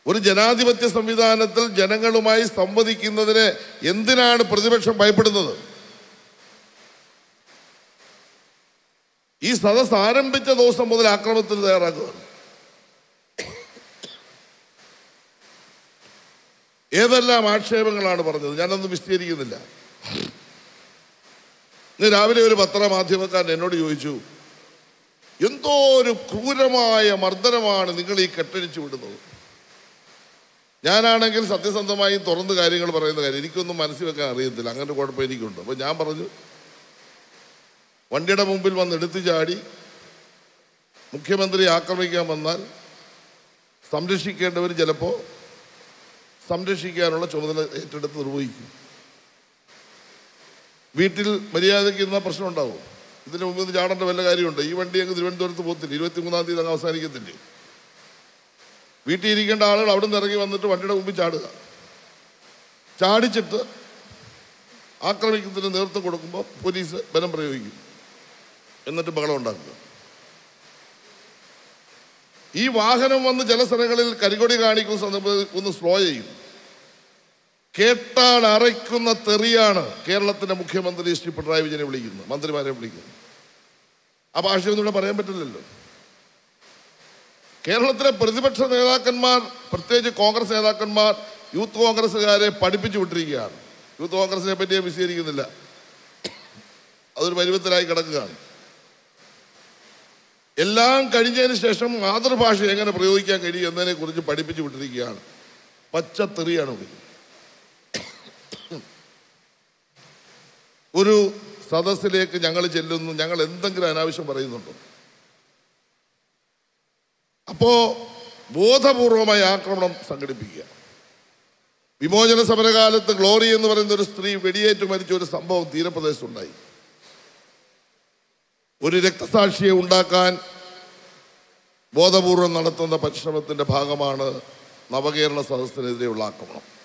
ഒരു ജനാധിപത്യ സംവിധാനത്തിൽ ജനങ്ങളുമായി സംവദിക്കുന്നതിന് എന്തിനാണ് പ്രതിപക്ഷം ഭയപ്പെടുന്നത് ഈ സദസ് ആരംഭിച്ച ദിവസം മുതൽ ആക്രമണത്തിന് തയ്യാറാക്കുകയാണ് ഏതെല്ലാം ആക്ഷേപങ്ങളാണ് പറഞ്ഞത് ഞാനൊന്നും വിശദീകരിക്കുന്നില്ല ഇന്ന് രാവിലെ ഒരു പത്രമാധ്യമക്കാരൻ എന്നോട് ചോദിച്ചു എന്തോ ഒരു ക്രൂരമായ മർദ്ദനമാണ് നിങ്ങൾ ഈ കെട്ടഴിച്ചു വിടുന്നത് ഞാനാണെങ്കിൽ സത്യസന്ധമായി തുറന്ന് കാര്യങ്ങൾ പറയുന്ന കാര്യം എനിക്കൊന്നും മനസ്സിൽ വെക്കാൻ അറിയത്തില്ല അങ്ങനെ കുഴപ്പം എനിക്കുണ്ട് അപ്പോൾ ഞാൻ പറഞ്ഞു വണ്ടിയുടെ മുമ്പിൽ വന്ന് എടുത്തു ചാടി മുഖ്യമന്ത്രി ആക്രമിക്കാൻ വന്നാൽ സംരക്ഷിക്കേണ്ടവർ ചിലപ്പോൾ സംരക്ഷിക്കാനുള്ള ചുമതല ഏറ്റെടുത്ത് നിർവഹിക്കും വീട്ടിൽ മര്യാദയ്ക്ക് ഇരുന്ന പ്രശ്നം ഉണ്ടാവും ഇതിന് മുമ്പ് ഇത് ചാടേണ്ട വല്ല കാര്യമുണ്ട് ഈ വണ്ടി അങ്ങ് തിരുവനന്തപുരത്ത് പോകത്തില്ല ഇരുപത്തി മൂന്നാം തീയതി അങ്ങ് അവസാനിക്കത്തില്ലേ വീട്ടിൽ ഇരിക്കേണ്ട ആളുകൾ അവിടെ നിന്ന് ഇറങ്ങി വന്നിട്ട് വണ്ടിയുടെ മുമ്പിൽ ചാടുക ചാടിച്ചിട്ട് ആക്രമിക്കുന്നതിന് നേതൃത്വം കൊടുക്കുമ്പോൾ പോലീസ് ബലം പ്രയോഗിക്കും എന്നിട്ട് ബഹളം ഉണ്ടാക്കുക ഈ വാഹനം വന്ന് ചില സ്ഥലങ്ങളിൽ കരികൊടി കാണിക്കുന്ന സന്ദർഭത്തിൽ ഒന്ന് സ്ലോ ചെയ്യും കേട്ടാൽ അറയ്ക്കുന്ന തെറിയാണ് കേരളത്തിന്റെ മുഖ്യമന്ത്രി ശ്രീ പിണറായി വിജയനെ വിളിക്കുന്നത് മന്ത്രിമാരെ വിളിക്കുന്നത് ആ ഭാഷയൊന്നും ഇവിടെ പറയാൻ പറ്റില്ലല്ലോ കേരളത്തിലെ പ്രതിപക്ഷ നേതാക്കന്മാർ പ്രത്യേകിച്ച് കോൺഗ്രസ് നേതാക്കന്മാർ യൂത്ത് കോൺഗ്രസ്സുകാരെ പഠിപ്പിച്ചു വിട്ടിരിക്കുകയാണ് യൂത്ത് കോൺഗ്രസിനെ പറ്റി ഞാൻ വിശദീകരിക്കുന്നില്ല അതൊരു പരുവത്തിലായി കിടക്കുകയാണ് എല്ലാം കഴിഞ്ഞതിന് ശേഷം മാതൃഭാഷ എങ്ങനെ പ്രയോഗിക്കാൻ കഴിയും എന്നതിനെ കുറിച്ച് പഠിപ്പിച്ചു വിട്ടിരിക്കുകയാണ് പച്ചത്തെറിയാണ് വിളിക്കുന്നത് ഒരു സദസ്സിലേക്ക് ഞങ്ങൾ ചെല്ലുന്നു ഞങ്ങൾ എന്തെങ്കിലും അനാവശ്യം പറയുന്നുണ്ടോ അപ്പോ ബോധപൂർവമായ ആക്രമണം സംഘടിപ്പിക്കുക വിമോചന സമരകാലത്ത് ഗ്ലോറി എന്ന് പറയുന്ന ഒരു സ്ത്രീ വെടിയേറ്റ് മരിച്ച ഒരു സംഭവം തീരപ്രദേശത്തുണ്ടായി ഒരു രക്തസാക്ഷിയെ ഉണ്ടാക്കാൻ ബോധപൂർവം നടത്തുന്ന പരിശ്രമത്തിന്റെ ഭാഗമാണ് നവകേരള സദസ്സിനെതിരെയുള്ള ആക്രമണം